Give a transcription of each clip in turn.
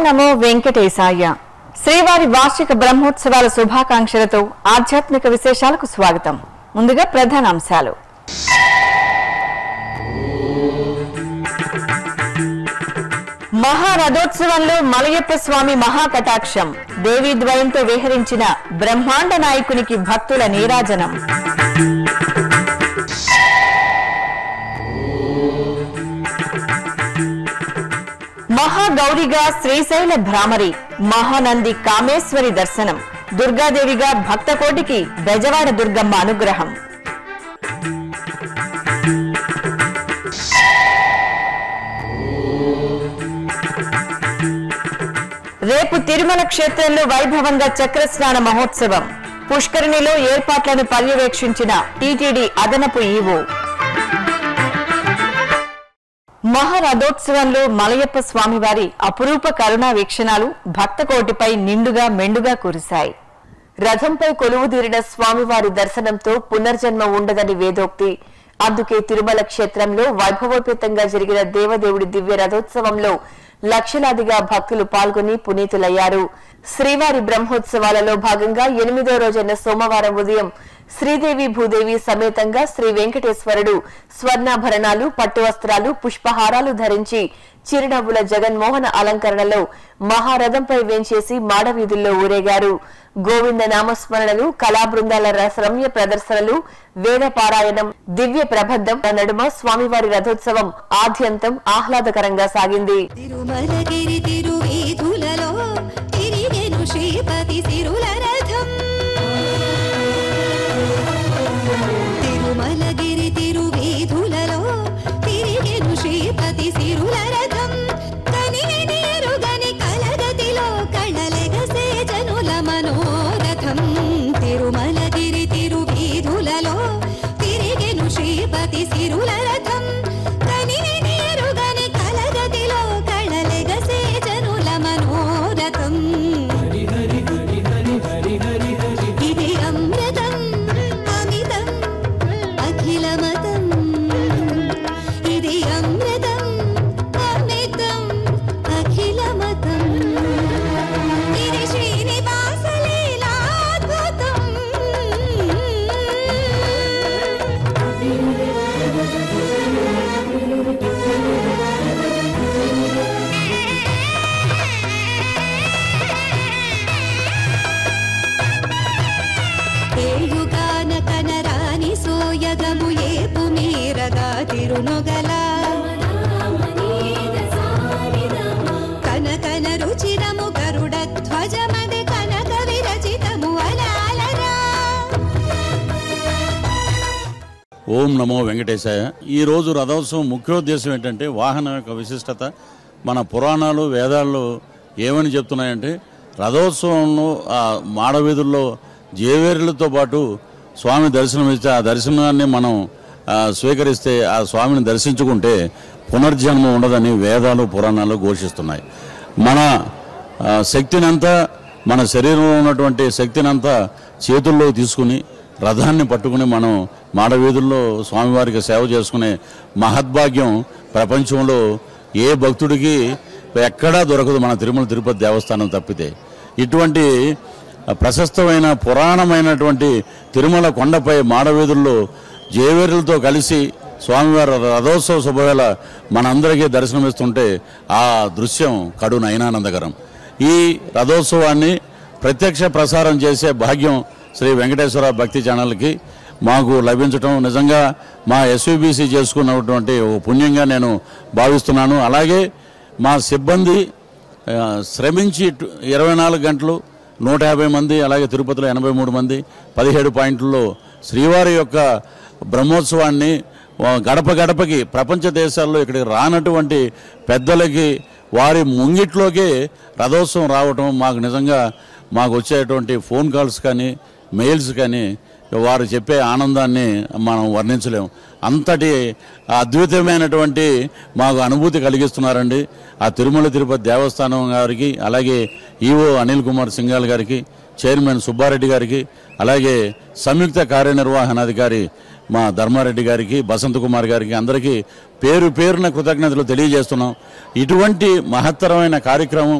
నమో వెంకటేశాయ శ్రీవారి వార్షిక బ్రహ్మోత్సవాల శుభాకాంక్షలతో ఆధ్యాత్మిక విశేషాలకు స్వాగతం ముందుగా ప్రధానాంశాలు మహారథోత్సవంలో మలయప్ప స్వామి మహాకటాక్షం దేవీ ద్వయంతో విహరించిన బ్రహ్మాండ నాయకునికి భక్తుల నీరాజనం మహాగౌరిగా శ్రీశైల భ్రామరి మహానంది కామేశ్వరి దర్శనం దుర్గాదేవిగా భక్తకోటికి బెజవాడ దుర్గమ్మ అనుగ్రహం రేపు తిరుమల క్షేత్రంలో వైభవంగా చక్రస్నాన మహోత్సవం పుష్కరిణిలో ఏర్పాట్లను పర్యవేక్షించిన టీటీడీ అదనపు ఈవో మహారథోత్సవంలో మలయప్ప స్వామివారి అపురూప కరుణా వీక్షణాలు భక్తకోటిపై నిండుగా మెండుగా కురిశాయి రథంపై కొలువుదీరిన స్వామివారి దర్శనంతో పునర్జన్మ ఉండదని వేదోక్తి అందుకే తిరుమల క్షేత్రంలో వైభవోపేతంగా జరిగిన దేవదేవుడి దివ్య రథోత్సవంలో లక్షలాదిగా భక్తులు పాల్గొని పునీతులయ్యారు శ్రీవారి బ్రహ్మోత్సవాలలో భాగంగా ఎనిమిదో రోజైన సోమవారం ఉదయం శ్రీదేవి భూదేవి సమేతంగా శ్రీ వెంకటేశ్వరుడు స్వర్ణాభరణాలు పట్టు వస్త్రాలు పుష్పహారాలు ధరించి చిరునవ్వుల జగన్మోహన అలంకరణలో మహారథంపై వేంచేసి మాడవీధుల్లో ఊరేగారు గోవింద నామస్మరణలు కళా బృందాల రసరమ్య ప్రదర్శనలు వేద పారాయణం దివ్య ప్రబద్ధం నడుమ స్వామివారి రథోత్సవం ఆద్యంతం ఆహ్లాదకరంగా సాగింది తిరుమలగిరి తిరువీధులలో తిరిగెను శ్రీపతి సిరుల రథం తిరుమలగిరి తిరువీధులలో తిరిగెను శ్రీపతి సిరుల రథం కనివిని ఎరుగని కలగతిలో కళలెగసే జనుల మనోరథం తిరుమలగిరి తిరువీధులలో తిరిగెను శ్రీపతి సిరుల రథం కనివిని ఎరుగని కలగతిలో కళలెగసే జనుల మనోరథం ఇది అమృతం అమితం అఖిలమతం ఇది అమృతం అమితం అఖిలమతం ఇది శ్రీనివాస లీలాద్భుతం ఏయుగాన కనరాని సోయగము ఏపు మీరగా తిరునొగల కనకన రుచిరము గరుడ ధ్వజమది కనక విరచితము అలాలరా ఓం నమో వెంకటేశాయ ఈరోజు రథోత్సవం ముఖ్యోద్దేశం ఏంటంటే వాహనం యొక్క విశిష్టత మన పురాణాలు వేదాల్లో ఏమని చెప్తున్నాయంటే రథోత్సవంలో ఆ మాడవీధుల్లో జేవేరులతో పాటు స్వామి దర్శనం ఇస్తే ఆ దర్శనాన్ని మనం ఆ, స్వీకరిస్తే ఆ స్వామిని దర్శించుకుంటే పునర్జన్మ ఉండదని వేదాలు పురాణాలు ఘోషిస్తున్నాయి మన ఆ, శక్తినంతా మన శరీరంలో ఉన్నటువంటి శక్తినంతా చేతుల్లో తీసుకుని రథాన్ని పట్టుకుని మనం మాడవీధుల్లో స్వామివారికి సేవ చేసుకునే మహద్భాగ్యం ప్రపంచంలో ఏ భక్తుడికి ఎక్కడా దొరకదు మన తిరుమల తిరుపతి దేవస్థానం తప్పితే ఇటువంటి ప్రశస్తమైన పురాణమైనటువంటి తిరుమల కొండపై మాడవీధుల్లో జేవేరులతో కలిసి స్వామివారి రథోత్సవ శుభవేళ మనందరికీ దర్శనమిస్తుంటే ఆ దృశ్యం కడు నయనానందకరం ఈ రథోత్సవాన్ని ప్రత్యక్ష ప్రసారం చేసే భాగ్యం శ్రీ వెంకటేశ్వర భక్తి ఛానల్కి మాకు లభించటం నిజంగా మా ఎస్విబిసి చేసుకున్నటువంటి ఒక పుణ్యంగా నేను భావిస్తున్నాను అలాగే మా సిబ్బంది ఆ, శ్రమించి టు- ఇరవై నాలుగు గంటలు నూట యాభై మంది అలాగే తిరుపతిలో ఎనభై మూడు మంది పదిహేడు పాయింట్లలో శ్రీవారి యొక్క బ్రహ్మోత్సవాన్ని ఆ, గడప గడపకి ప్రపంచ దేశాల్లో ఇక్కడికి రానటువంటి పెద్దలకి వారి ముంగిట్లోకే రథోత్సవం రావటం మాకు నిజంగా మాకు వచ్చేటువంటి ఫోన్ కాల్స్ కానీ మెయిల్స్ కానీ వారు చెప్పే ఆనందాన్ని మనం వర్ణించలేం అంతటి అద్భుతమైనటువంటి మాకు అనుభూతి కలిగిస్తున్నారండి ఆ తిరుమల తిరుపతి దేవస్థానం గారికి అలాగే ఈవో అనిల్ కుమార్ సింగాల్ గారికి చైర్మన్ సుబ్బారెడ్డి గారికి అలాగే సంయుక్త కార్యనిర్వహణాధికారి మా ధర్మారెడ్డి గారికి బసంత్ కుమార్ గారికి అందరికీ పేరు పేరున కృతజ్ఞతలు తెలియజేస్తున్నాం ఇటువంటి మహత్తరమైన కార్యక్రమం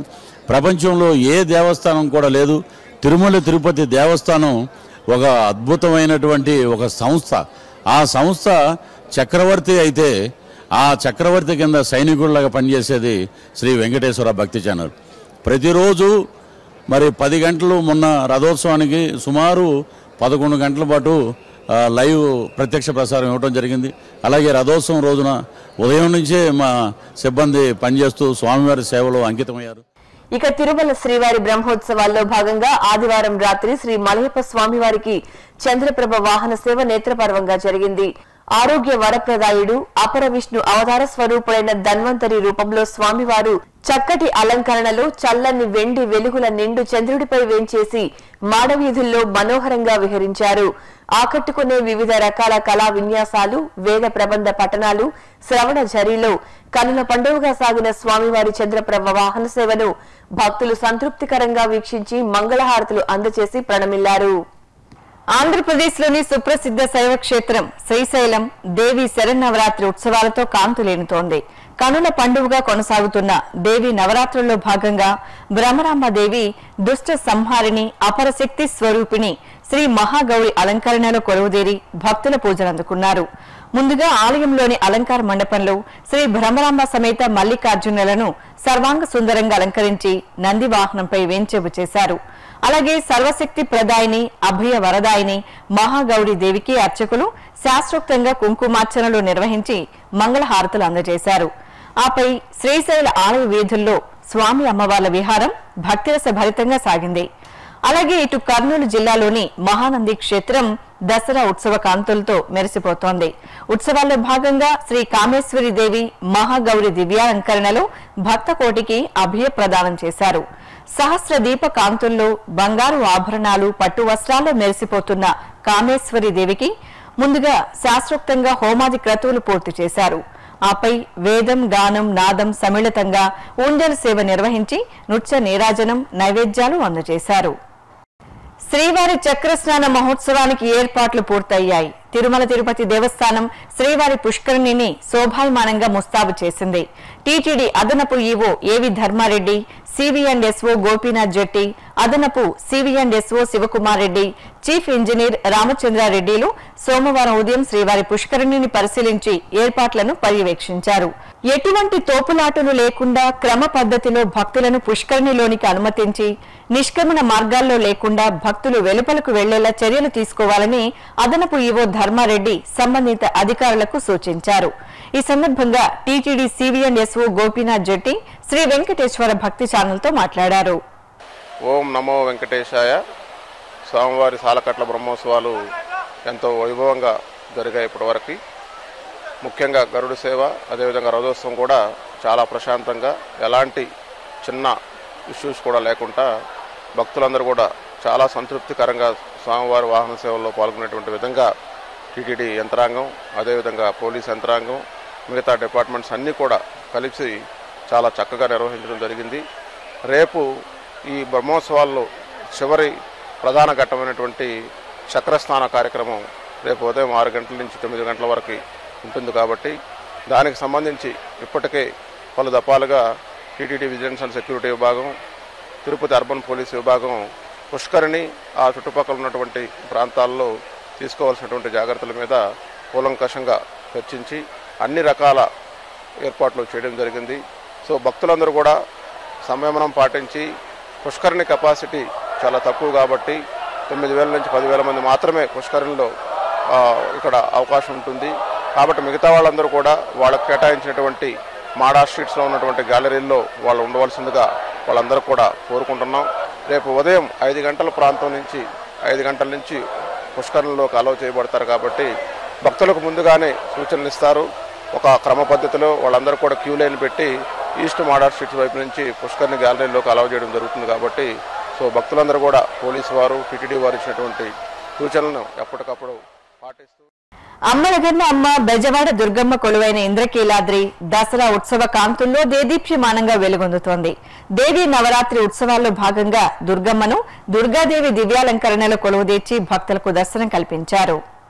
ప్రపంచంలో ఏ దేవస్థానం కూడా లేదు తిరుమల తిరుపతి దేవస్థానం ఒక అద్భుతమైనటువంటి ఒక సంస్థ ఆ సంస్థ చక్రవర్తి అయితే ఆ చక్రవర్తి కింద సైనికుల్లాగా పనిచేసేది శ్రీ వెంకటేశ్వర భక్తి ఛానల్ ప్రతిరోజు మరి పది గంటలు మొన్న రథోత్సవానికి సుమారు పదకొండు గంటల పాటు ఆ, లైవ్ ప్రత్యక్ష ప్రసారం ఇవ్వడం జరిగింది అలాగే రథోత్సవం రోజున ఉదయం నుంచే మా సిబ్బంది పనిచేస్తూ స్వామివారి సేవలో అంకితమయ్యారు ఇక తిరుమల శ్రీవారి బ్రహ్మోత్సవాల్లో భాగంగా ఆదివారం రాత్రి శ్రీ మలయప్ప స్వామివారికి చంద్రప్రభ వాహన సేవ నేత్రపర్వంగా జరిగింది ఆరోగ్య వరప్రదాయుడు అపర విష్ణు అవతార స్వరూపుడైన ధన్వంతరి రూపంలో స్వామివారు చక్కటి అలంకరణలో చల్లని వెండి వెలుగుల నిండు చంద్రుడిపై వేంచేసి మాడవీధుల్లో మనోహరంగా విహరించారు ఆకట్టుకునే వివిధ రకాల కళా విన్యాసాలు వేద ప్రబంధ పఠనాలు శ్రవణ జరిలో కనుల పండుగగా సాగిన స్వామివారి చంద్రప్రభ వాహన సేవను భక్తులు సంతృప్తికరంగా వీక్షించి మంగళహారతులు అందజేసి ప్రణమిల్లారు ఆంధ్రప్రదేశ్లోని సుప్రసిద్ధ శైవ క్షేత్రం శ్రీశైలం దేవి శరన్నవరాత్రి ఉత్సవాలతో కాంతులేనుతోంది కనుల పండుగగా కొనసాగుతున్న దేవి నవరాత్రుల్లో భాగంగా బ్రహ్మరాంబ దేవి దుష్ట సంహారిణి అపర శక్తి స్వరూపిణి శ్రీ మహాగౌరి అలంకరణలో కొలువుదేరి భక్తుల పూజలు అందుకున్నారు ముందుగా ఆలయంలోని అలంకార మండపంలో శ్రీ భ్రమరాంబ సమేత మల్లికార్జునులను సర్వాంగ సుందరంగా అలంకరించి నంది వాహనంపై వేంచేపు చేశారు అలాగే సర్వశక్తి ప్రదాయిని అభయ వరదాయిని మహాగౌరి దేవికి అర్చకులు శాస్త్రోక్తంగా కుంకుమార్చనలు నిర్వహించి మంగళహారతులు అందజేశారు ఆపై శ్రీశైల ఆలయ వీధుల్లో స్వామి అమ్మవార్ల విహారం భక్తిరస భరితంగా సాగింది అలాగే ఇటు కర్నూలు జిల్లాలోని మహానంది క్షేత్రం దసరా ఉత్సవ కాంతులతో మెరిసిపోతోంది ఉత్సవాల్లో భాగంగా శ్రీ కామేశ్వరి దేవి మహాగౌరి దివ్యాలంకరణలో భక్త కోటికి అభయ ప్రదానం చేశారు సహస్ర దీప కాంతుల్లో బంగారు ఆభరణాలు పట్టు వస్త్రాల్లో మెరిసిపోతున్న కామేశ్వరి దేవికి ముందుగా శాస్త్రోక్తంగా హోమాది క్రతువులు పూర్తి చేశారు ఆపై వేదం గానం నాదం సమిళితంగా ఊంజల్ సేవ నిర్వహించి నృత్య నీరాజనం నైవేద్యాలు అందజేశారు శ్రీవారి చక్రస్నాన మహోత్సవానికి ఏర్పాట్లు పూర్తయ్యాయి తిరుమల తిరుపతి దేవస్థానం శ్రీవారి పుష్కరిణిని శోభాయమానంగా ముస్తాబు చేసింది టీటీడీ అదనపు EO AV Dharma Reddy CV and SO Gopinath Jetti అదనపు CV and SO Shivakumar Reddy chief engineer రామచంద్రారెడ్డిలు సోమవారం ఉదయం శ్రీవారి పుష్కరిణిని పరిశీలించి ఏర్పాట్లను పర్యవేక్షించారు ఎటువంటి తోపులాటలు లేకుండా క్రమ పద్ధతిలో భక్తులను పుష్కరిణిలోనికి అనుమతించి నిష్క్రమణ మార్గాల్లో లేకుండా భక్తులు వెలుపలకు వెళ్లేలా చర్యలు తీసుకోవాలని అదనపు ఈవో ధర్మారెడ్డి సంబంధిత అధికారులకు సూచించారు ఈ సందర్భంగా టీటీడీ సివిఎన్ ఎస్ఓ గోపీనాథ్ జెట్టి శ్రీ వెంకటేశ్వర భక్తి ఛానల్తో మాట్లాడారు ఓం నమో వెంకటేశాయ స్వామివారి సాలకట్ల బ్రహ్మోత్సవాలు ఎంతో వైభవంగా జరిగాయి ఇప్పటివరకు ముఖ్యంగా గరుడు సేవ అదేవిధంగా రథోత్సవం కూడా చాలా ప్రశాంతంగా ఎలాంటి చిన్న ఇష్యూస్ కూడా లేకుండా భక్తులందరూ కూడా చాలా సంతృప్తికరంగా స్వామివారి వాహన సేవల్లో పాల్గొనేటువంటి విధంగా టీటీడీ యంత్రాంగం అదేవిధంగా పోలీస్ యంత్రాంగం మిగతా డిపార్ట్మెంట్స్ అన్నీ కూడా కలిసి చాలా చక్కగా నిర్వహించడం జరిగింది రేపు ఈ బ్రహ్మోత్సవాల్లో చివరి ప్రధాన ఘట్టమైనటువంటి చక్రస్నాన కార్యక్రమం రేపు ఉదయం ఆరు గంటల నుంచి తొమ్మిది గంటల వరకు ఉంటుంది కాబట్టి దానికి సంబంధించి ఇప్పటికే పలు దఫాలుగా టీటీడీ విజిలెన్స్ అండ్ సెక్యూరిటీ విభాగం తిరుపతి అర్బన్ పోలీస్ విభాగం పుష్కరిణి ఆ చుట్టుపక్కల ఉన్నటువంటి ప్రాంతాల్లో తీసుకోవాల్సినటువంటి జాగ్రత్తల మీద కూలంకషంగా చర్చించి అన్ని రకాల ఏర్పాట్లు చేయడం జరిగింది సో భక్తులందరూ కూడా సంయమనం పాటించి పుష్కరిణి కెపాసిటీ చాలా తక్కువ కాబట్టి తొమ్మిది వేల నుంచి పదివేల మంది మాత్రమే పుష్కరిణిలో ఆ, ఇక్కడ అవకాశం ఉంటుంది కాబట్టి మిగతా వాళ్ళందరూ కూడా వాళ్ళకి కేటాయించినటువంటి మాడా స్ట్రీట్స్లో ఉన్నటువంటి గ్యాలరీల్లో వాళ్ళు ఉండవలసిందిగా వాళ్ళందరూ కూడా కోరుకుంటున్నాం రేపు ఉదయం ఐదు గంటల ప్రాంతం నుంచి ఐదు గంటల నుంచి పుష్కరంలోకి అలౌ చేయబడతారు కాబట్టి భక్తులకు ముందుగానే సూచనలు ఇస్తారు ఒక క్రమ పద్ధతిలో వాళ్ళందరూ కూడా క్యూ లైన్ పెట్టి ఈస్ట్ మాడార్ స్ట్రీట్ వైపు నుంచి పుష్కర్ని గ్యాలరీలోకి అలౌ చేయడం జరుగుతుంది కాబట్టి సో భక్తులందరూ కూడా పోలీసు వారు టీటీడీ వారు ఇచ్చినటువంటి సూచనలను ఎప్పటికప్పుడు పాటిస్తూ అమ్మలగన్న అమ్మ బెజవాడ దుర్గమ్మ కొలువైన ఇంద్రకీలాద్రి దసరా ఉత్సవ కాంతుల్లో దేదీప్యమానంగా వెలుగొందుతోంది దేవీ నవరాత్రి ఉత్సవాల్లో భాగంగా దుర్గమ్మను దుర్గాదేవి దివ్యాలంకరణలో కొలువుదీర్చి భక్తులకు దర్శనం కల్పించారు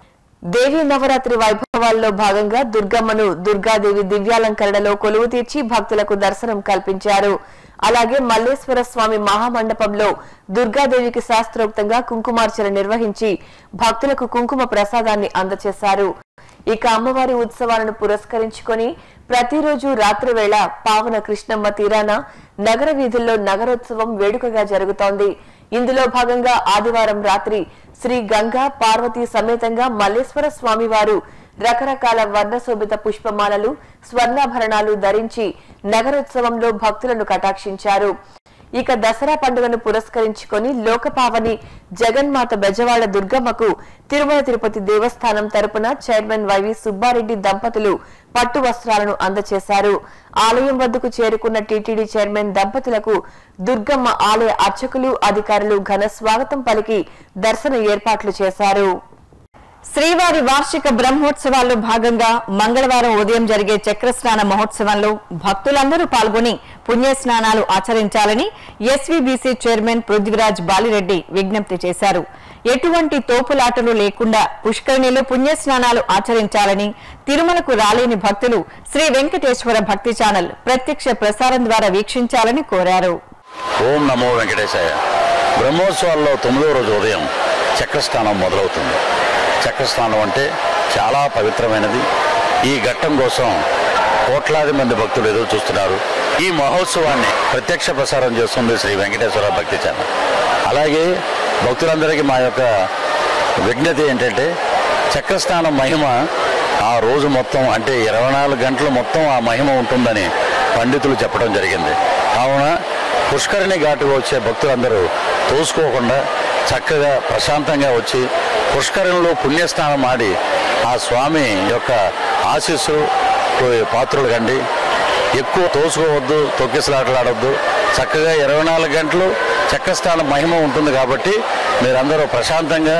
దేవీ నవరాత్రి వైభవాల్లో భాగంగా దుర్గమ్మను దుర్గాదేవి దివ్యాలంకరణలో కొలువు తీర్చి భక్తులకు దర్శనం కల్పించారు అలాగే మల్లేశ్వర స్వామి మహామండపంలో దుర్గాదేవికి శాస్త్రోక్తంగా కుంకుమార్చన నిర్వహించి భక్తులకు కుంకుమ ప్రసాదాన్ని అందజేశారు ఇక అమ్మవారి ఉత్సవాలను పురస్కరించుకొని ప్రతిరోజు రాత్రి వేళ పావన కృష్ణమ్మ తీరాన నగర వీధుల్లో నగరోత్సవం వేడుకగా జరుగుతోంది ఇందులో భాగంగా ఆదివారం రాత్రి శ్రీ గంగా పార్వతీ సమేతంగా మల్లేశ్వర స్వామివారు రకరకాల వర్ణశోభిత పుష్పమాలలు స్వర్ణాభరణాలు ధరించి నగరోత్సవంలో భక్తులను కటాక్షించారు ఇక దసరా పండుగను పురస్కరించుకొని లోకపావని జగన్మాత బెజవాడ దుర్గమ్మకు తిరుమల తిరుపతి దేవస్థానం తరపున చైర్మన్ వైవి సుబ్బారెడ్డి దంపతులు పట్టు వస్త్రాలను అందజేశారు ఆలయం వద్దకు చేరుకున్న టీటీడీ చైర్మన్ దంపతులకు దుర్గమ్మ ఆలయ అర్చకులు అధికారులు ఘన స్వాగతం పలికి దర్శన ఏర్పాట్లు చేశారు శ్రీవారి వార్షిక బ్రహ్మోత్సవాల్లో భాగంగా మంగళవారం ఉదయం జరిగే చక్రస్నాన మహోత్సవంలో భక్తులందరూ పాల్గొని పుణ్యస్నానాలు ఆచరించాలని ఎస్వీబీసీ చైర్మన్ పృథ్వీరాజ్ బాలిరెడ్డి విజ్ఞప్తి చేశారు ఎటువంటి తోపులాటలు లేకుండా పుష్కరిణిలో పుణ్యస్నానాలు ఆచరించాలని తిరుమలకు రాలేని భక్తులు శ్రీ వెంకటేశ్వర భక్తి ఛానల్ ప్రత్యక్ష ప్రసారం ద్వారా వీక్షించాలని కోరారు ఓం నమో వెంకటేశాయ బ్రహ్మోత్సవాల్లో తొమ్మిదవ రోజు ఉదయం చక్రస్నానం మొదలవుతుంది చక్రస్నానం అంటే చాలా పవిత్రమైనది ఈ ఘట్టం కోసం కోట్లాది మంది భక్తులు ఎదురు చూస్తున్నారు ఈ మహోత్సవాన్ని ప్రత్యక్ష ప్రసారం చేస్తుంది శ్రీ వెంకటేశ్వర భక్తి ఛానల్ అలాగే భక్తులందరికీ మా యొక్క విజ్ఞత ఏంటంటే చక్రస్నానం మహిమ ఆ రోజు మొత్తం అంటే ఇరవై నాలుగు గంటలు మొత్తం ఆ మహిమ ఉంటుందని పండితులు చెప్పడం జరిగింది కావున పుష్కరిణి ఘాటుకు వచ్చే భక్తులందరూ తోసుకోకుండా చక్కగా ప్రశాంతంగా వచ్చి పుష్కరిణిలో పుణ్యస్నానం ఆడి ఆ స్వామి యొక్క ఆశీస్సు పాత్రులు కండి ఎక్కువ తోసుకోవద్దు తొక్కిసలాటలాడొద్దు చక్కగా ఇరవై నాలుగు గంటలు చక్రస్థానం మహిమ ఉంటుంది కాబట్టి మీరందరూ ప్రశాంతంగా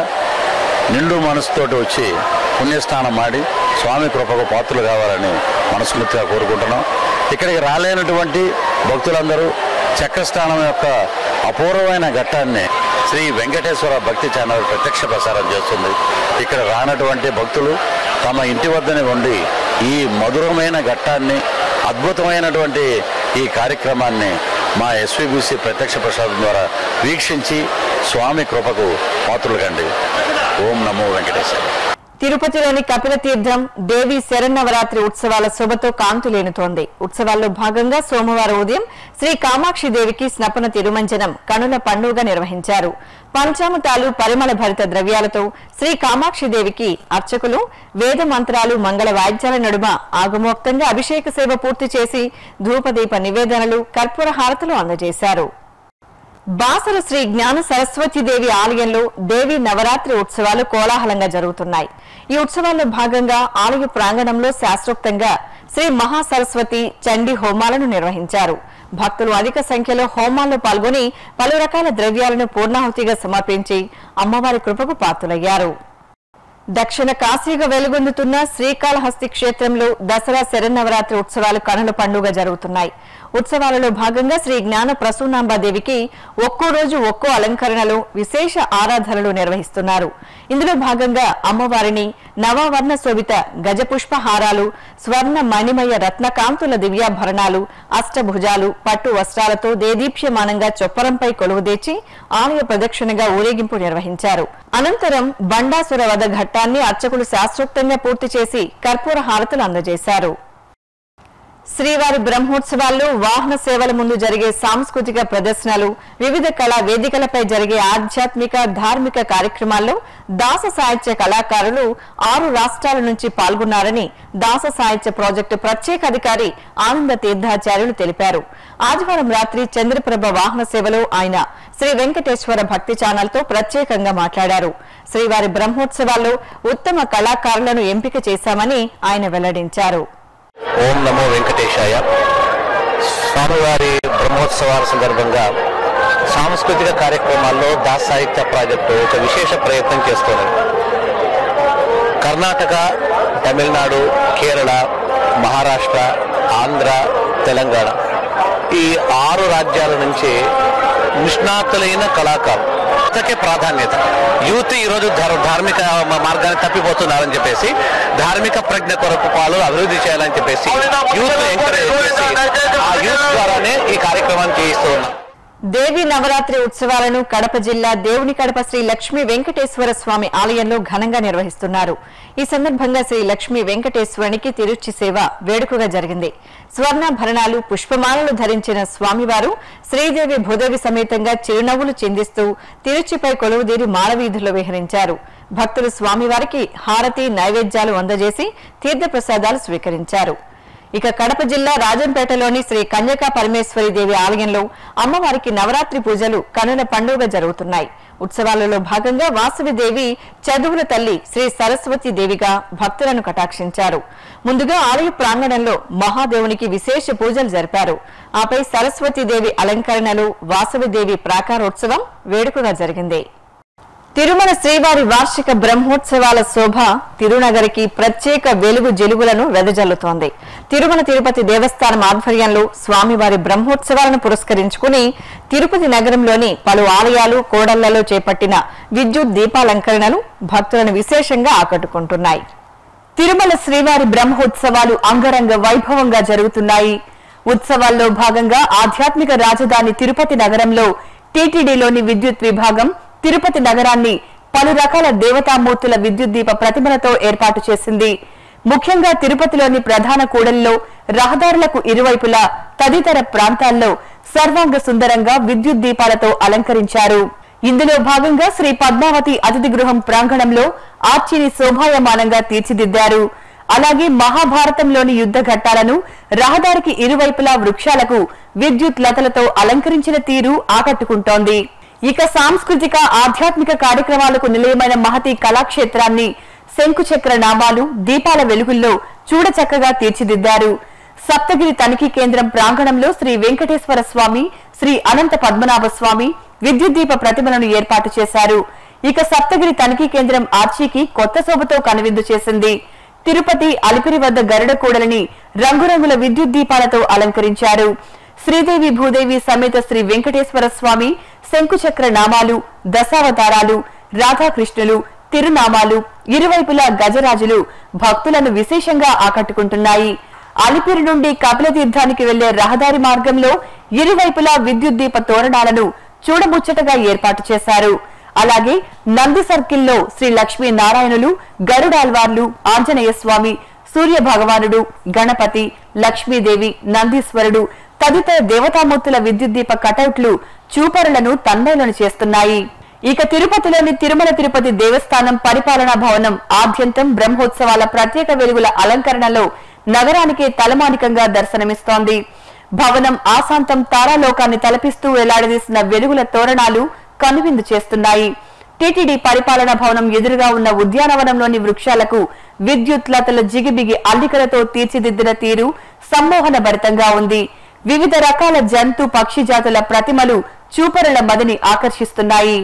నిండు మనసుతోటి వచ్చి పుణ్యస్నానం ఆడి స్వామి కృపకు పాత్రలు కావాలని మనస్ఫూర్తిగా కోరుకుంటున్నాం ఇక్కడికి రాలేనటువంటి భక్తులందరూ చక్రస్థానం యొక్క అపూర్వమైన ఘట్టాన్ని శ్రీ వెంకటేశ్వర భక్తి ఛానల్ ప్రత్యక్ష ప్రసారం చేస్తుంది ఇక్కడ రానటువంటి భక్తులు తమ ఇంటి వద్దనే ఉండి ఈ మధురమైన ఘట్టాన్ని అద్భుతమైనటువంటి ఈ కార్యక్రమాన్ని మా ఎస్వీబీసీ ప్రత్యక్ష ప్రసాదం ద్వారా వీక్షించి స్వామి కృపకు పాత్రలు కండి ఓం నమో వెంకటేశ్వర తిరుపతిలోని కపిల తీర్థం దేవి శరన్నవరాత్రి ఉత్సవాల శోభతో కాంతులేనుతోంది ఉత్సవాల్లో భాగంగా సోమవారం ఉదయం శ్రీ కామాక్షి దేవికి స్నపన తిరుమంజనం కనుల పండుగ నిర్వహించారు పంచామృతాలు పరిమళ భరిత ద్రవ్యాలతో శ్రీ కామాక్షి దేవికి అర్చకులు వేద మంత్రాలు మంగళ వాయిద్యాల నడుమ ఆగమోక్తంగా అభిషేక సేవ పూర్తి చేసి ధూపదీప నివేదనలు కర్పూర హారతులు అందజేశారు బాసర శ్రీ జ్ఞాన సరస్వతీదేవి ఆలయంలో దేవి నవరాత్రి ఉత్సవాలు కోలాహలంగా జరుగుతున్నాయి ఈ ఉత్సవాల్లో భాగంగా ఆలయ ప్రాంగణంలో శాస్త్రోక్తంగా శ్రీ మహాసరస్వతి చండీ హోమాలను నిర్వహించారు భక్తులు అధిక సంఖ్యలో హోమాల్లో పాల్గొని పలు రకాల ద్రవ్యాలను పూర్ణాహుతిగా సమర్పించి అమ్మవారి కృపకు పాత్రులయ్యారు దక్షిణ కాశీగా వెలుగొందుతున్న శ్రీకాళహస్తి క్షేత్రంలో దసరా శరన్నవరాత్రి ఉత్సవాలు కనుల పండుగ జరుగుతున్నాయి ఉత్సవాలలో భాగంగా శ్రీ జ్ఞాన ప్రసూనాంబాదేవికి ఒక్కో రోజు ఒక్కో అలంకరణలో విశేష ఆరాధనలు నిర్వహిస్తున్నారు ఇందులో భాగంగా అమ్మవారిని నవవర్ణ శోభిత గజపుష్ప హారాలు స్వర్ణ మణిమయ రత్నకాంతుల దివ్యాభరణాలు అష్టభుజాలు పట్టు వస్త్రాలతో దేదీప్యమానంగా చొప్పరంపై కొలువుదీర్చి ఆలయ ప్రదక్షిణగా ఊరేగింపు నిర్వహించారు అనంతరం బండాసుర వధ ఘట్టాన్ని అర్చకులు శాస్త్రోక్తంగా పూర్తి చేసి కర్పూర హారతులు అందజేశారు శ్రీవారి బ్రహ్మోత్సవాల్లో వాహన సేవల ముందు జరిగే సాంస్కృతిక ప్రదర్శనలు వివిధ కళా వేదికలపై జరిగే ఆధ్యాత్మిక ధార్మిక కార్యక్రమాల్లో దాస సాహిత్య కళాకారులు ఆరు రాష్ట్రాల నుంచి పాల్గొన్నారని దాస సాహిత్య ప్రాజెక్టు ప్రత్యేక అధికారి ఆనంద తీర్థాచార్యులు తెలిపారు ఆదివారం రాత్రి చంద్రప్రభ వాహన సేవలో ఆయన శ్రీ వెంకటేశ్వర భక్తి ఛానల్తో ప్రత్యేకంగా మాట్లాడారు శ్రీవారి బ్రహ్మోత్సవాల్లో ఉత్తమ కళాకారులను ఎంపిక చేశామని ఆయన వెల్లడించారు ఓం నమో వెంకటేశాయ స్వామివారి బ్రహ్మోత్సవాల సందర్భంగా సాంస్కృతిక కార్యక్రమాల్లో దాస్ సాహిత్య ప్రాజెక్టు ఒక విశేష ప్రయత్నం చేస్తుంది కర్ణాటక తమిళనాడు కేరళ మహారాష్ట్ర ఆంధ్ర తెలంగాణ ఈ ఆరు రాజ్యాల నుంచి నిష్ణాతులైన కళాకారులు యువతకే ప్రాధాన్యత యూత్ ఈరోజు ధర్- ధార్మిక మ- మార్గాన్ని తప్పిపోతున్నారని చెప్పేసి ధార్మిక ప్రజ్ఞ కొరకు పాలు అభివృద్ధి చేయాలని చెప్పేసి యూత్ ఎంకరేజ్ చేసి ఆ యూత్ ద్వారానే ఈ కార్యక్రమాన్ని చేయిస్తూ ఉన్నాం దేవి నవరాత్రి ఉత్సవాలను కడప జిల్లా దేవుని కడప శ్రీ లక్ష్మీ వెంకటేశ్వర స్వామి ఆలయంలో ఘనంగా నిర్వహిస్తున్నారు ఈ సందర్భంగా శ్రీ లక్ష్మీ వెంకటేశ్వరునికి తిరుచి సేవ వేడుకగా జరిగింది స్వర్ణాభరణాలు పుష్పమాలలు ధరించిన స్వామివారు శ్రీదేవి భూదేవి సమేతంగా చిరునవ్వులు చిందిస్తూ తిరుచిపై కొలువుదీరి మాలవీధుల్లో విహరించారు భక్తులు స్వామివారికి హారతి నైవేద్యాలు అందజేసి తీర్థప్రసాదాలు స్వీకరించారు ఇక కడప జిల్లా రాజంపేటలోని శ్రీ కన్యకా పరమేశ్వరి దేవి ఆలయంలో అమ్మవారికి నవరాత్రి పూజలు కనుల పండుగ జరుగుతున్నాయి ఉత్సవాలలో భాగంగా వాసవి దేవి చదువుల తల్లి శ్రీ సరస్వతి దేవిగా భక్తులను కటాక్షించారు ముందుగా ఆలయ ప్రాంగణంలో మహాదేవునికి విశేష పూజలు జరిపారు ఆపై సరస్వతి దేవి అలంకరణలో వాసవి దేవి ప్రాకారోత్సవం వేడుకగా జరిగింది తిరుమల శ్రీవారి వార్షిక బ్రహ్మోత్సవాల శోభ తిరునగరికి ప్రత్యేక వెలుగు జెలుగులను వెదజల్లుతోంది తిరుమల తిరుపతి దేవస్థానం ఆధ్వర్యంలో స్వామివారి బ్రహ్మోత్సవాలను పురస్కరించుకుని తిరుపతి నగరంలోని పలు ఆలయాలు కోడళ్లలో చేపట్టిన విద్యుత్ దీపాలంకరణలు భక్తులను విశేషంగా ఆకట్టుకుంటున్నాయి తిరుమల శ్రీవారి బ్రహ్మోత్సవాలు అంగరంగ వైభవంగా జరుగుతున్నాయి ఉత్సవాల్లో భాగంగా ఆధ్యాత్మిక రాజధాని తిరుపతి నగరంలో టీటీడీలోని విద్యుత్ విభాగం తిరుపతి నగరాన్ని పలు రకాల దేవతామూర్తుల విద్యుత్ దీప ప్రతిమలతో ఏర్పాటు చేసింది ముఖ్యంగా తిరుపతిలోని ప్రధాన కూడలిలో రహదారులకు ఇరువైపులా తదితర ప్రాంతాల్లో సర్వాంగ సుందరంగా విద్యుత్ దీపాలతో అలంకరించారు ఇందులో భాగంగా శ్రీ పద్మావతి అతిథి గృహం ప్రాంగణంలో ఆర్చిని శోభాయమానంగా తీర్చిదిద్దారు అలాగే మహాభారతంలోని యుద్ధ ఘట్టాలను రహదారికి ఇరువైపులా వృక్షాలకు విద్యుత్ లతలతో అలంకరించిన తీరు ఆకట్టుకుంటోంది ఇక సాంస్కృతిక ఆధ్యాత్మిక కార్యక్రమాలకు నిలయమైన మహతి కళాక్షేత్రాన్ని శంకుచక్ర నామాలు దీపాల వెలుగుల్లో చూడచక్కగా తీర్చిదిద్దారు సప్తగిరి తనిఖీ కేంద్రం ప్రాంగణంలో శ్రీ వెంకటేశ్వర స్వామి శ్రీ అనంత పద్మనాభ స్వామి విద్యుత్ దీప ప్రతిమలను ఏర్పాటు చేశారు ఇక సప్తగిరి తనిఖీ కేంద్రం ఆర్చీకి కొత్త శోభతో కనువిందు చేసింది తిరుపతి అలిపిరి వద్ద గరుడ కూడలిని రంగురంగుల విద్యుత్ దీపాలతో అలంకరించారు శ్రీదేవి భూదేవి సమేత శ్రీ వెంకటేశ్వర స్వామి శంకుచక్ర నామాలు దశావతారాలు రాధాకృష్ణులు తిరునామాలు ఇరువైపులా గజరాజులు భక్తులను విశేషంగా ఆకట్టుకుంటున్నాయి అలిపిరి నుండి కపిలతీర్థానికి వెళ్లే రహదారి మార్గంలో ఇరువైపులా విద్యుత్ దీప తోరణాలను చూడముచ్చటగా ఏర్పాటు చేశారు అలాగే నంది సర్కిల్లో శ్రీ లక్ష్మీ నారాయణులు గరుడాల్వార్లు ఆంజనేయ స్వామి సూర్య భగవానుడు గణపతి లక్ష్మీదేవి నందీశ్వరుడు తదితర దేవతామూర్తుల విద్యుత్ దీప కటౌట్లు చూపరులను తన్మయలను చేస్తున్నాయి ఇక తిరుపతిలోని తిరుమల తిరుపతి దేవస్థానం పరిపాలనా భవనం ఆద్యంతం బ్రహ్మోత్సవాల ప్రత్యేక వెలుగుల అలంకరణలో నగరానికి తలమానికంగా దర్శనమిస్తోంది భవనం ఆశాంతం తారాలోకాన్ని తలపిస్తూ వేలాడదీసిన వెలుగుల తోరణాలు కనువిందు చేస్తున్నాయి టీటీడీ పరిపాలనా భవనం ఎదురుగా ఉన్న ఉద్యానవనంలోని వృక్షాలకు విద్యుత్ లతల జిగిబిగి అల్లికలతో తీర్చిదిద్దిన తీరు సమ్మోహన భరితంగా ఉంది వివిధ రకాల జంతు పక్షి జాతుల ప్రతిమలు చూపరుల మదిని ఆకర్షిస్తున్నాయి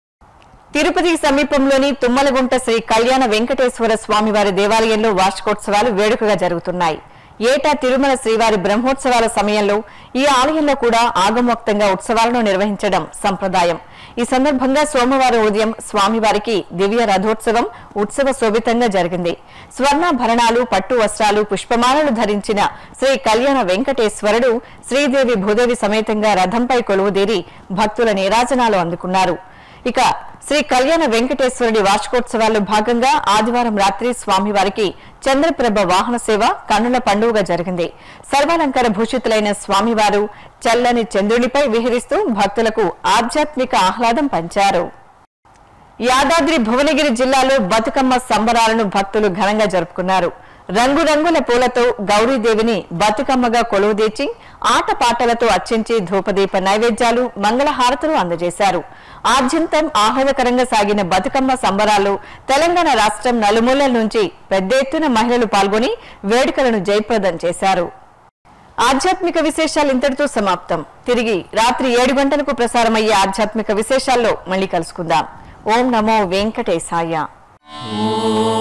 తిరుపతి సమీపంలోని తుమ్మలగుంట శ్రీ కళ్యాణ వెంకటేశ్వర స్వామివారి దేవాలయంలో వార్షికోత్సవాలు వేడుకగా జరుగుతున్నాయి ఏటా తిరుమల శ్రీవారి బ్రహ్మోత్సవాల సమయంలో ఈ ఆలయంలో కూడా ఆగమోక్తంగా ఉత్సవాలను నిర్వహించడం సంప్రదాయం ఈ సందర్భంగా సోమవారం ఉదయం స్వామివారికి దివ్య రథోత్సవం ఉత్సవ శోభితంగా జరిగింది స్వర్ణాభరణాలు పట్టు వస్త్రాలు పుష్పమాలలు ధరించిన శ్రీ కళ్యాణ వెంకటేశ్వరుడు శ్రీదేవి భూదేవి సమేతంగా రథంపై కొలువుదీరి భక్తుల నీరాజనాలు అందుకున్నారు ఇక శ్రీ కళ్యాణ వెంకటేశ్వరుడి వార్షికోత్సవాల్లో భాగంగా ఆదివారం రాత్రి స్వామివారికి చంద్రప్రభ వాహన సేవ కన్నుల పండుగ జరిగింది సర్వాలంకార భూషితులైన స్వామివారు చల్లని చంద్రునిపై విహరిస్తూ భక్తులకు ఆధ్యాత్మిక ఆహ్లాదం పంచారు యాదాద్రి భువనగిరి జిల్లాలో బతుకమ్మ సంబరాలను భక్తులు ఘనంగా జరుపుకున్నారు రంగురంగుల పూలతో గౌరీదేవిని బతుకమ్మగా కొలువుదీర్చి ఆటపాటలతో అర్చించి ధూపదీప నైవేద్యాలు మంగళహారతులు అందజేశారు ఆద్యంతం ఆహ్లాదకరంగా సాగిన బతుకమ్మ సంబరాల్లో తెలంగాణ రాష్ట్రం నలుమూలల నుంచి పెద్ద ఎత్తున మహిళలు పాల్గొని వేడుకలను జయప్రదం చేశారు ఆధ్యాత్మిక విశేషాలు ఇంతటితో సమాప్తం తిరిగి రాత్రి ఏడు గంటలకు ప్రసారమయ్యే ఆధ్యాత్మిక విశేషాల్లో మళ్ళీ కలుసుకుందాం ఓం నమో వెంకటేశాయ ఓం